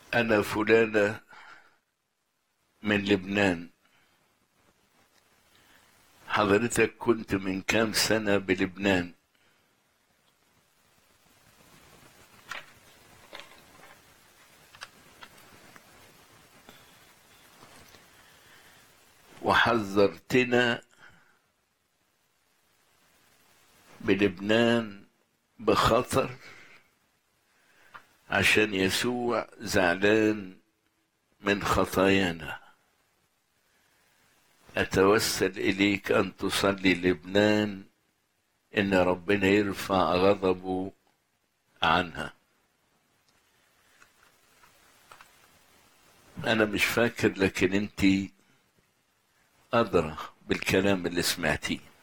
أنا فلانة من لبنان حضرتك كنت من كام سنة بلبنان وحذرتنا بلبنان بخطر عشان يسوع زعلان من خطايانا أتوسل إليك أن تصلي لبنان إن ربنا يرفع غضبه عنها أنا مش فاكر لكن أنت أدرى بالكلام اللي سمعتيه